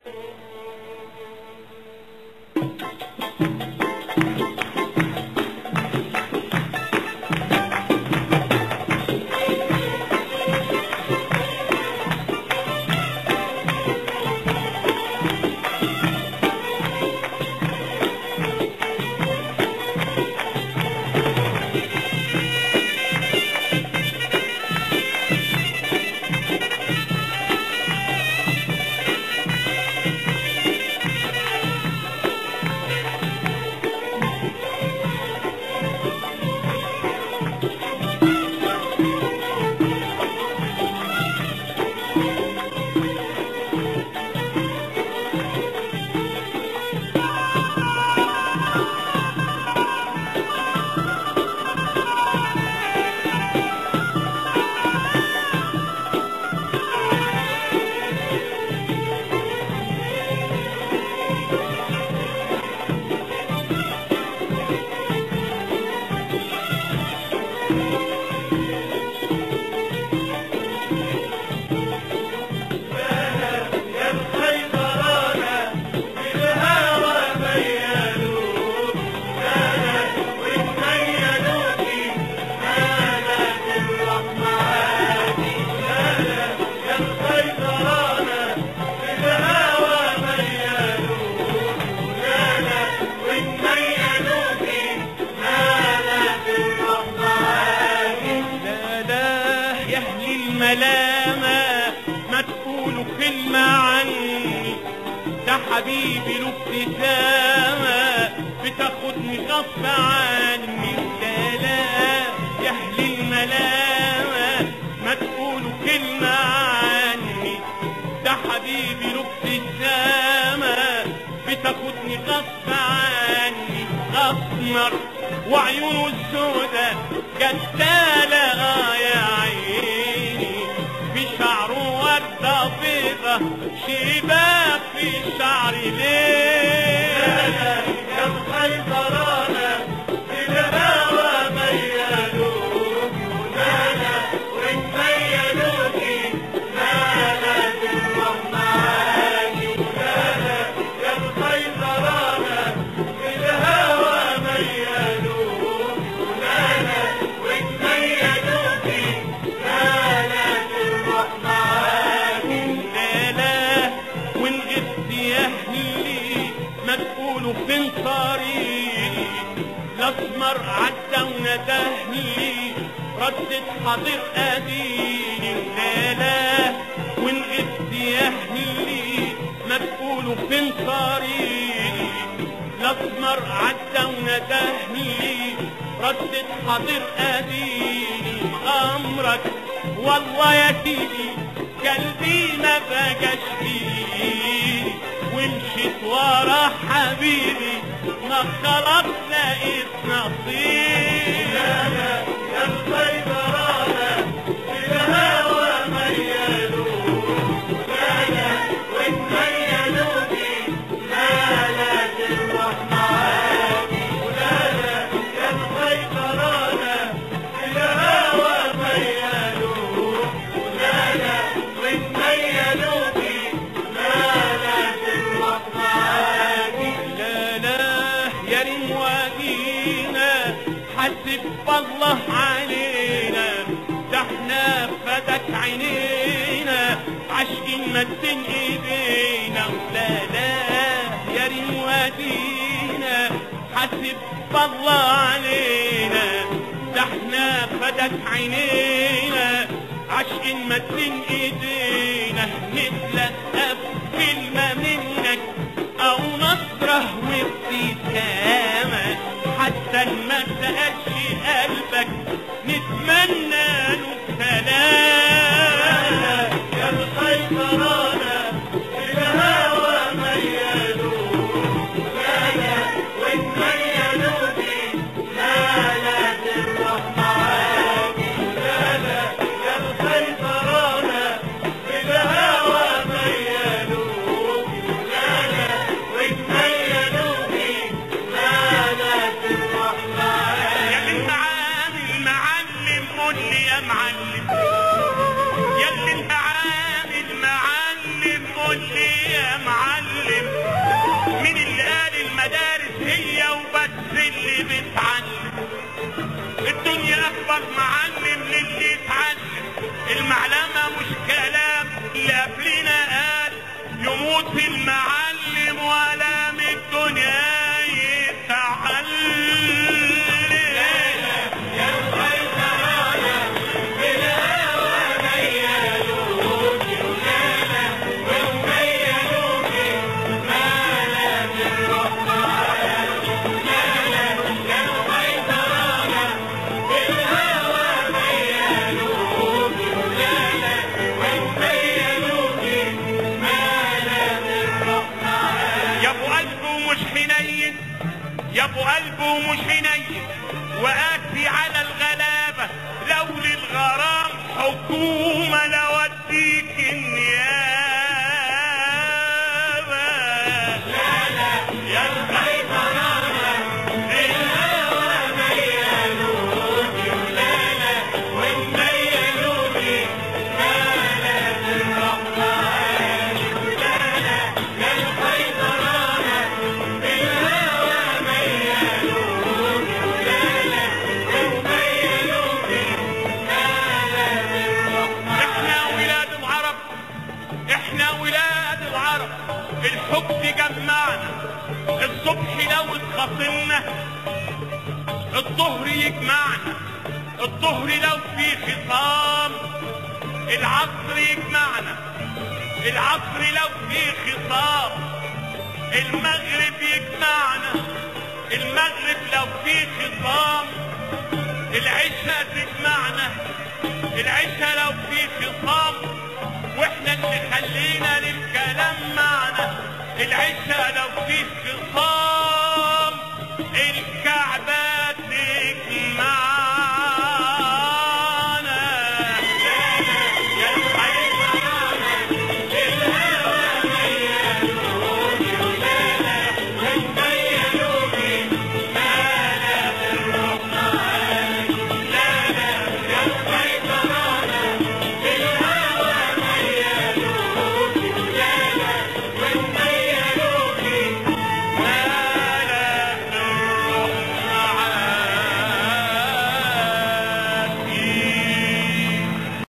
لا لا يا اهل الملامة ما تقولوا كلمة عني ده حبيبي له ابتسامة بتاخدني غصب عني لا لا يا اهل الملامة ما تقولوا كلمة عني ده حبيبي له ابتسامة بتاخدني غصب عني اسمر وعيونه السودة جدالة آه يا عيني في شعره وردة بيضة شباب في شعر ليه يا الخيطرانة الهوى ميلوك ونانا وميلوكي نانا تروح معاكي نانا يا الخيطرانة الهوى ميلوك ونانا وميلوكي نانا تروح معاكي نانا وان غبت يا اهلي ما تقولوا فين طريقي الاسمر عدى وندهلي ردت حاضر اديني لا لا وان غبت يا اهلي ما تقولوا فين طريقي الاسمر عدى وندهلي ردت حاضر اديني امرك والله يا سيدي قلبي ما بقاش فيه ومشيت ورا حبيبي ما خلاص لقيت نصيب يا الخيبرانة الهوى ميلوك لا وميلوكي لا لا تروح معاكي ولا لا يا الخيبرانة الهوى ميلوك ولا لا وميلوكي لا لا تروح معاكي لا لا يا ريم واجينا حسب الله علينا ده احنا فتك عينينا عاشقين مدين ايدينا ولا لا يا ريم وادينا حسب الله علينا ده احنا فتك عينينا عاشقين مدين ايدينا نتلقى بكلمة منك او نصرة وابتسامة حتى ما سألش قلبك نتمنى له سلام يا الخيطرانة الهوى ميلوك لا لا وميلوكي لا لا تروح معاكي لا لا يا الخيطرانة الهوى ميلوك لا لا وميلوكي لا لا تروح معاكي يا بنت عامل اكبر معلم للي يتعلم المعلمة مش كلام اللي قبلنا قال يموت في المعلم ولا من الدنيا يتعلم يا ابو قلبه مش حنين يا ابو قلبه مش حنين وقاسي على الغلابة لو للغرام حكومة لوديك النيابة يا الخيطرانة الهوى ميلوني ولالا وميلوني مالت الرحمن ولالا يا الخيطرانة الهوى ميلوني ولالا وميلوني مالت الرحمن احنا ولاد العرب احنا ولاد العرب الحب جمعنا الصبح لو اتخاصمنا الظهر يجمعنا الظهر لو في خصام العصر يجمعنا العصر لو في خصام المغرب يجمعنا المغرب لو في خصام العشاء تجمعنا العشاء لو في خصام واحنا اللي خلينا للكلام معنا العشاء لو في